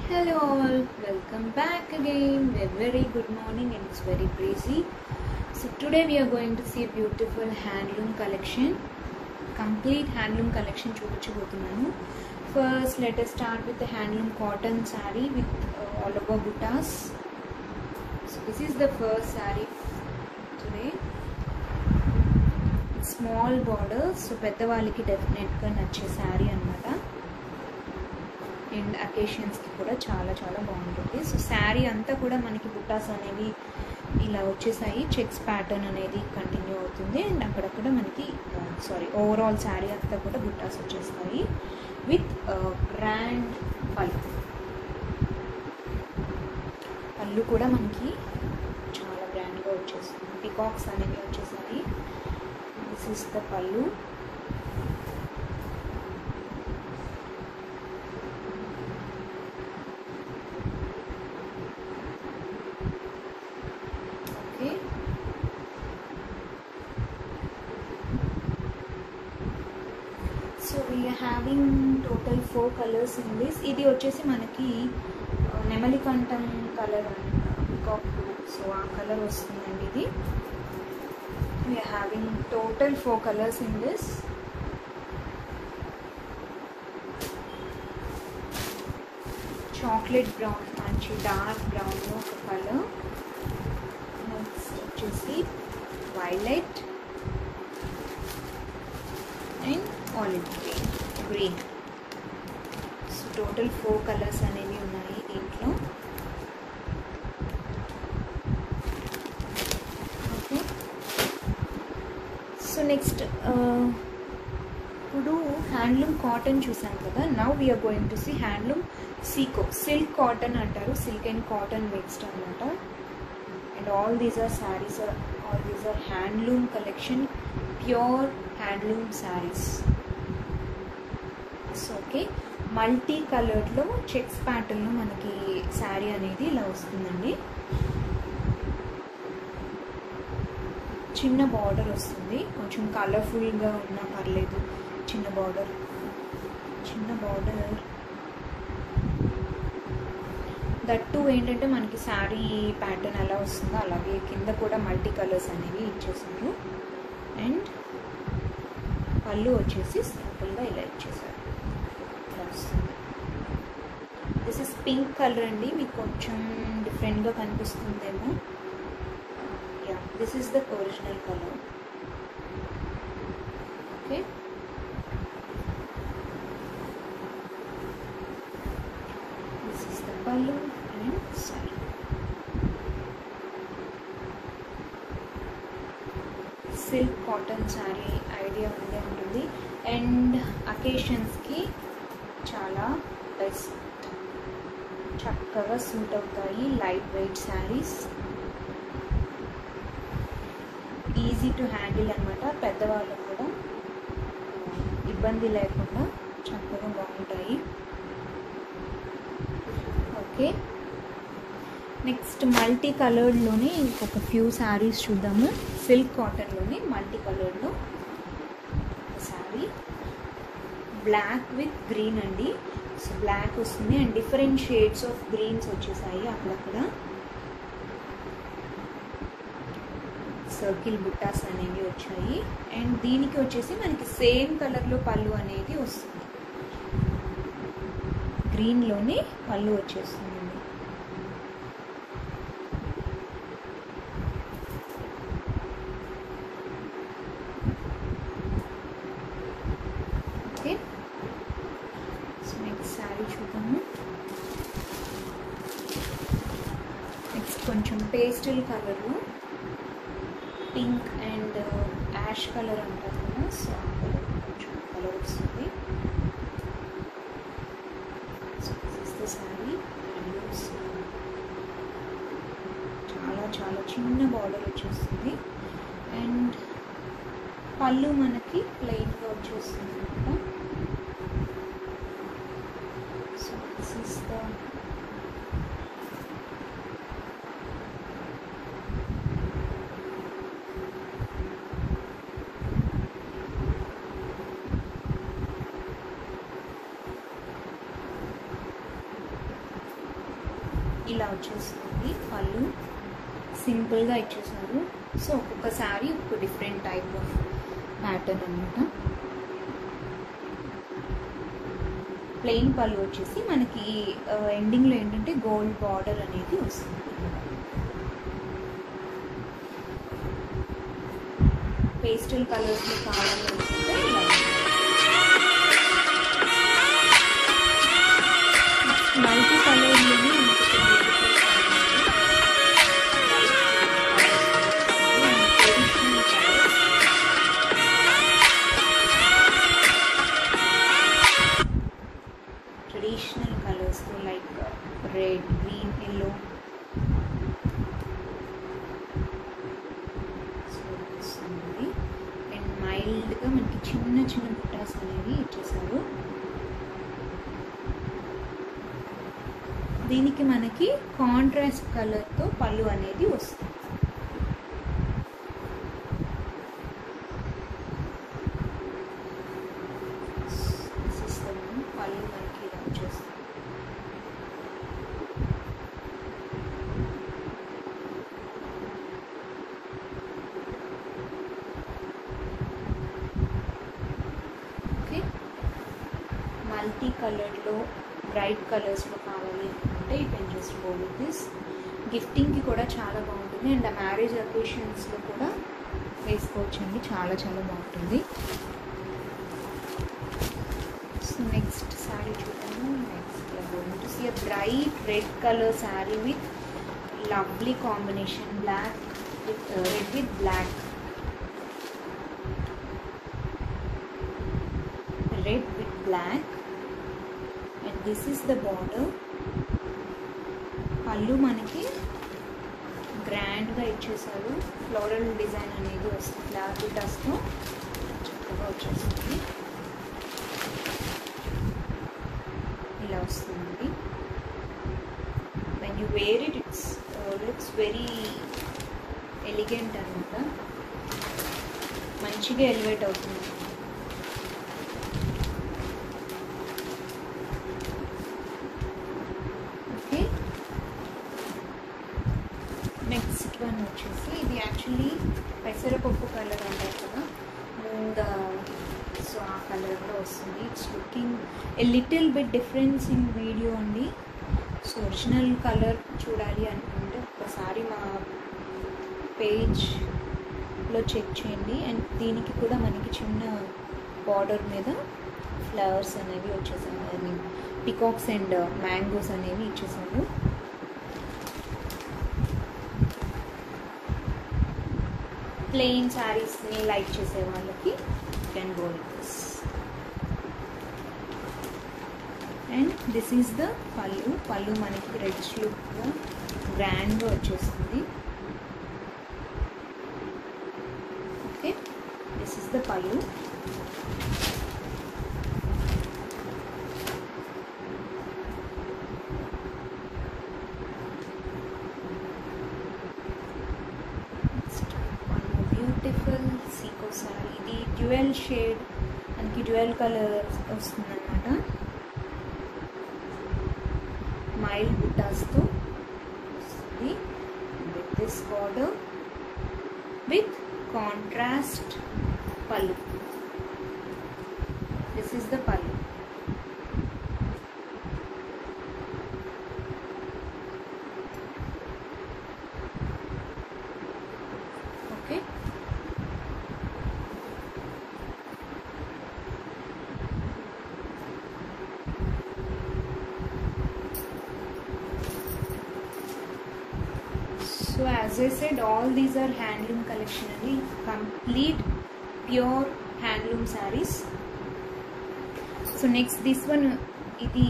Hello all, welcome back again. A very good morning and it's very breezy. So today we are going to see a beautiful handloom collection. Complete handloom collection చూపించబోతున్నాను first let start with handloom cotton sari with all over బుటాస్ so this is the first sari today small border so పెద్దవాళ్ళకి డెఫినెట్గా నచ్చే శారీ అనమాట and అకేషన్స్కి కూడా చాలా చాలా బాగుంటుంది సో శారీ అంతా కూడా మనకి బుట్టాస్ అనేవి ఇలా వచ్చేసాయి చెక్స్ ప్యాటర్న్ అనేది కంటిన్యూ అవుతుంది అండ్ అక్కడక్కడ మనకి సారీ ఓవరాల్ శారీ అంతా కూడా బుట్టాస్ వచ్చేస్తాయి విత్ బ్రాండ్ పళ్ళు పళ్ళు కూడా మనకి చాలా బ్రాండ్గా వచ్చేస్తుంది పికాక్స్ అనేవి వచ్చేసాయి దిస్ ఇస్ ద పళ్ళు okay so we are having total four colours in this ఇది వచ్చేసి మనకి ఆ, నెమలికంఠం కలర్ పికాక్ సో ఆ కలర్ వస్తుందండి ఇది we are having total four colours in this chocolate brown మంచి డార్క్ బ్రౌన్లో ఒక కలర్ నెక్స్ట్ వచ్చేసి violet and olive green green so total four colours అనేవి ఉన్నాయి దీంట్లో ఓకే సో నెక్స్ట్ ఇప్పుడు హ్యాండ్లూమ్ కాటన్ చూసాం కదా now we are going to see handloom సీకో సిల్క్ కాటన్ అంటారు సిల్క్ అండ్ కాటన్ మిక్స్డ్ అనమాట and all these are saris are all these are handloom collection pure handloom saris so okay multi కలర్లో checks ప్యాటర్న్లో మనకి శారీ అనేది ఇలా వస్తుందండి చిన్న బార్డర్ వస్తుంది కొంచెం కలర్ఫుల్గా ఉన్నా పర్లేదు చిన్న బార్డర్ చిన్న బార్డర్ దట్టు ఏంటంటే మనకి శారీ ప్యాటర్న్ ఎలా వస్తుందో అలాగే కింద కూడా మల్టీ కలర్స్ అనేవి ఇచ్చేసారు అండ్ పళ్ళు వచ్చేసి సింపుల్గా ఇలా ఇచ్చేసారు ఇలా వస్తుంది దిస్ ఇస్ పింక్ కలర్ అండి మీకు కొంచెం డిఫరెంట్గా కనిపిస్తుందేమో yeah this is the original colour okay this is the pallu and sari silk cotton sari idea ఉండే ఉంటుంది అండ్ అకేషన్స్కి చాలా బెస్ట్ చక్కగా సూట్ అవుతాయి light weight saris easy to handle అనమాట పెద్దవాళ్ళకు కూడా ఇబ్బంది లేకుండా చక్కగా బాగుంటాయి ఓకే నెక్స్ట్ మల్టీ కలర్డ్లోనే ఇంకొక ఫ్యూ శారీస్ చూద్దాము సిల్క్ కాటన్లోనే మల్టీ కలర్లో శారీ బ్లాక్ విత్ గ్రీన్ అండి సో బ్లాక్ వస్తుంది and different shades of greens వచ్చేసాయి అక్కడక్కడ సర్కిల్ బుట్టాస్ అనేవి వచ్చాయి అండ్ దీనికి వచ్చేసి మనకి సేమ్ కలర్లో పళ్ళు అనేది వస్తుంది గ్రీన్లోనే పళ్ళు వచ్చేస్తుందండి ఓకే సో నెక్స్ట్ శారీ చూద్దాము నెక్స్ట్ కొంచెం పేస్టల్ కలర్లో పింక్ అండ్ యాష్ కలర్ అంటారు కదా సో ఆ కలర్ కొంచెం కలర్ వస్తుంది so this is the sari చాలా చాలా చిన్న బార్డర్ వచ్చేస్తుంది అండ్ పళ్ళు మనకి ప్లెయిన్గా వచ్చేస్తుంది అనమాట సో దిస్ ఇస్ ద ఇలా వచ్చేస్తుంది పళ్ళు సింపుల్గా ఇచ్చేసారు సో ఒక్కొక్క శారీ ఒక డిఫరెంట్ టైప్ ఆఫ్ ప్యాటర్న్ అనమాట ప్లెయిన్ పళ్ళు వచ్చేసి మనకి ఎండింగ్లో ఏంటంటే గోల్డ్ బార్డర్ అనేది వస్తుంది పేస్టల్ కలర్స్లో కావాలి అనుకుంటే ఇలా మల్టీ కలర్లోనే traditional colours like red green yellow వస్తుంది అండ్ మైల్డ్గా మనకి చిన్న చిన్న బుట్టాస్ అనేవి ఇచ్చేసారు దీనికి మనకి కాంట్రాస్ట్ కలర్తో పళ్ళు అనేది వస్తుంది పళ్ళు మనకి ఇలా వచ్చేస్తుంది ఓకే మల్టీ కలర్లో బ్రైట్ కలర్స్లో కావాలి అనుకుంటే you can just go with this గిఫ్టింగ్కి కూడా చాలా బాగుంటుంది అండ్ ఆ మ్యారేజ్ అకేషన్స్లో కూడా వేసుకోవచ్చండి చాలా చాలా బాగుంటుంది సో నెక్స్ట్ శారీ చూద్దాము next going to see a bright red colour sari with lovely combination black with red with black red with black and this is the border పళ్ళు మనకి గ్రాండ్గా ఇచ్చేసారు ఫ్లోరల్ డిజైన్ అనేది వస్తుంది ఫ్లవర్ బుటాస్తో చక్కగా వచ్చేస్తుంది ఇలా వస్తుంది when you wear it it's looks very elegant అనమాట మంచిగా ఎలివేట్ అవుతుంది ఓకే నెక్స్ట్ వన్ వచ్చేసి ఇది యాక్చువల్లీ పెసరపప్పు కలర్ అంటారు కదా మూంగ సో ఆ కలర్లో వస్తుంది it's looking a little bit difference in video అండి సో ఒరిజినల్ కలర్ చూడాలి అనుకుంటే ఒకసారి మా పేజ్లో చెక్ చేయండి అండ్ దీనికి కూడా మనకి చిన్న బార్డర్ మీద ఫ్లవర్స్ అనేవి వచ్చేసాయి I mean peacocks and mangoes అనేవి ఇచ్చేసాడు ప్లెయిన్ శారీస్ని లైక్ చేసే వాళ్ళకి can go with this and this is the pallu pallu మనకి రెడ్ లుక్గా గ్రాండ్గా వచ్చేస్తుంది okay this is the pallu beautiful సీకో సారీ ఇది డ్యూయల్ షేడ్ మనకి డ్యూయల్ కలర్ వస్తుందన్నమాట మైల్డ్ బుటాస్తో వస్తుంది with this border with contrast pallu this is the పళ్ళు okay so as I said all these are handloom collection అండి complete pure handloom saris so next this one ఇది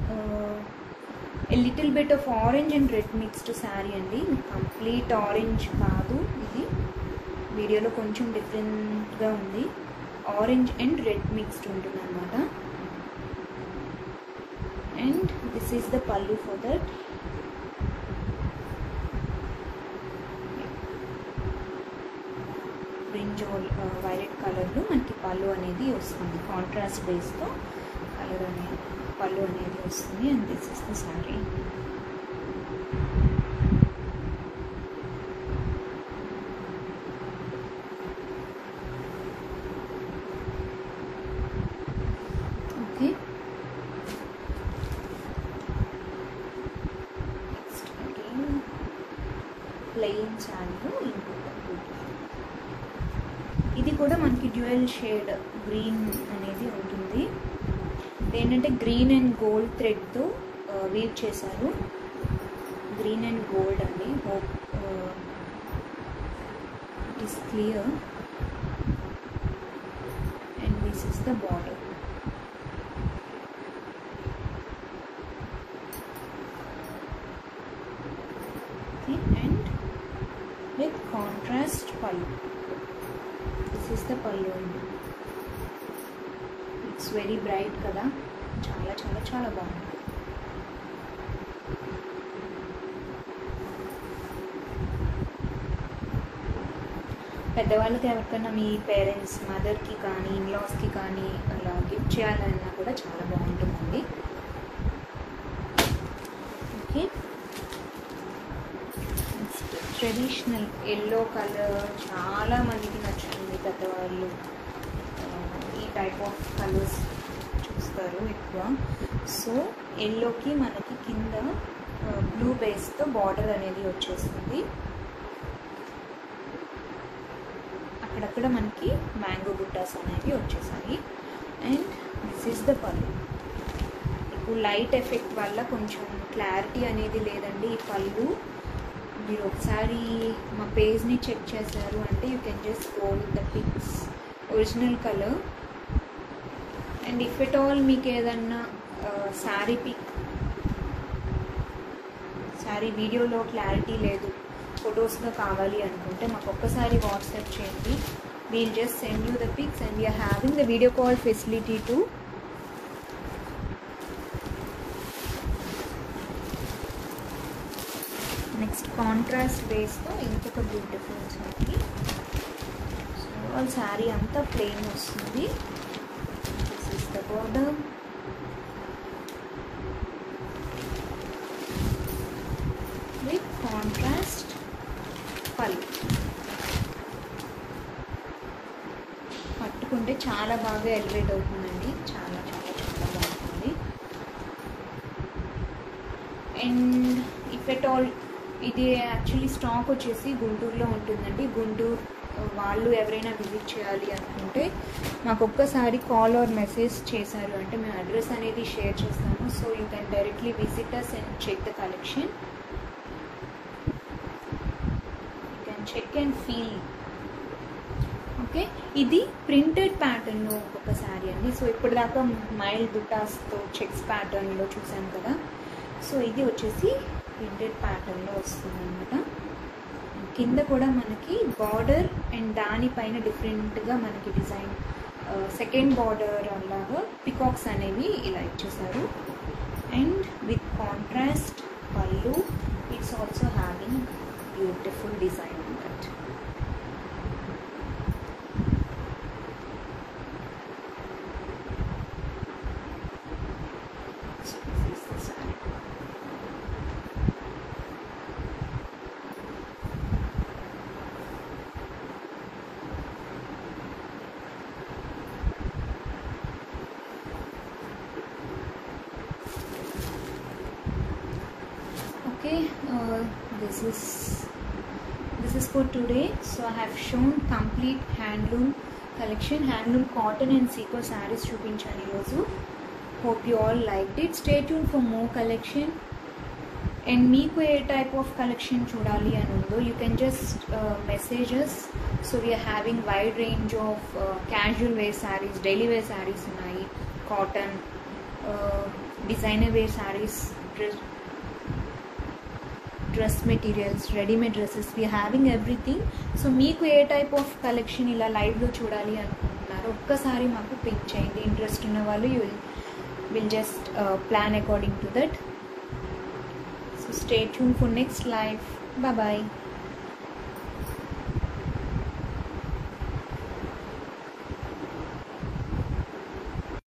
little bit of orange and red mixed sari అండి complete orange కాదు ఇది వీడియోలో కొంచెం డిఫరెంట్గా ఉంది ఆరెంజ్ అండ్ రెడ్ మిక్స్డ్ ఉంటుంది అనమాట and this is the pallu for that brinjal violet కలర్లో మనకి పళ్ళు అనేది వస్తుంది కాంట్రాస్ట్ బేస్తో కలర్ అనేది పళ్ళు అనేది వస్తుంది and this is the sari okay next again plain శారీలో ఇంకొక ఇది కూడా మనకి డ్యూయల్ షేడ్ గ్రీన్ అనేది ఉంటుంది ఏంటంటే గ్రీన్ అండ్ గోల్డ్ థ్రెడ్తో వీవ్ చేశారు గ్రీన్ అండ్ గోల్డ్ అండి hope it is clear and this is the border and with contrast pallu this is the pallu అండి ఇట్స్ వెరీ బ్రైట్ కదా చాలా చాలా చాలా బాగుంది పెద్దవాళ్ళకి ఎవరికైనా మీ పేరెంట్స్ మదర్కి కానీ ఇన్లాస్కి కానీ అలా గిఫ్ట్ చేయాలన్నా కూడా చాలా బాగుంటుందండి ఓకే ట్రెడిషనల్ ఎల్లో కలర్ చాలా మందికి నచ్చుతుంది పెద్దవాళ్ళు ఆ, ఈ టైప్ ఆఫ్ కలర్స్ చూస్తారు ఎక్కువ సో ఎల్లోకి మనకి కింద బ్లూ బేస్తో బార్డర్ అనేది వచ్చేస్తుంది అక్కడక్కడ మనకి మ్యాంగో బుట్టాస్ అనేవి వచ్చేసాయి అండ్ దిస్ ఈస్ ద పళ్ళు ఇప్పుడు లైట్ ఎఫెక్ట్ వల్ల కొంచెం క్లారిటీ అనేది లేదండి ఈ పళ్ళు మీరు ఒకసారి మా పేజ్ని చెక్ చేశారు అంటే you can just go with the pics original colour and if at all మీకు ఏదన్నా శారీ పిక్ శారీ వీడియోలో క్లారిటీ లేదు ఫొటోస్లో కావాలి అనుకుంటే మాకు ఒక్కసారి వాట్సాప్ చేయండి we'll just send you the pics and we're having the video call facility to next contrast బేస్తో ఇంకొక బ్యూటిఫుల్ శారీ సో వాళ్ళ శారీ అంతా ప్లెయిన్ వస్తుంది this is the border with contrast pallu పట్టుకుంటే చాలా బాగా ఎలివేట్ అవుతుందండి చాలా చాలా చాలా బాగుంటుంది అండ్ ఇఫ్ ఎట్ ఆల్ ఇది యాక్చువల్లీ స్టాక్ వచ్చేసి గుంటూరులో ఉంటుందండి గుంటూరు వాళ్ళు ఎవరైనా విజిట్ చేయాలి అనుకుంటే మాకు ఒక్కసారి కాల్ ఆర్ మెసేజ్ చేశారు అంటే మేము అడ్రస్ అనేది షేర్ చేస్తాము so you can directly visit us and check the collection you can check and feel okay ఇది ప్రింటెడ్ ప్యాటర్న్లో ఒక్కొక్క శారీ అండి సో ఇప్పటిదాకా మైల్డ్ బుటాస్తో చెక్స్ ప్యాటర్న్లో చూసాం కదా సో ఇది వచ్చేసి ప్రింటెడ్ ప్యాటర్న్లో వస్తుంది అనమాట కింద కూడా మనకి బార్డర్ అండ్ దానిపైన డిఫరెంట్గా మనకి డిజైన్ సెకండ్ బార్డర్ అలాగా పికాక్స్ అనేవి ఇలా ఇచ్చేసారు and with contrast pallu it's also having beautiful design that So this is the saree. okay uh, this is this is for today so i have shown complete handloom collection handloom cotton and sequin sarees చూపించాను ఈరోజు hope you all liked it stay tuned for more collection and మీకు ఏ type of collection చూడాలి అని ఉందో you can just messages so we are having wide range of casual wear saris daily wear saris ఉన్నాయి cotton designer wear saris dress dress materials readymade dresses we having everything so మీకు ఏ type of collection ఇలా లైవ్లో చూడాలి అనుకుంటున్నారో ఒక్కసారి మాకు పింక్ చేయండి ఇంట్రెస్ట్ ఉన్న వాళ్ళు you will will just plan according to that So stay tuned for next live. Bye bye.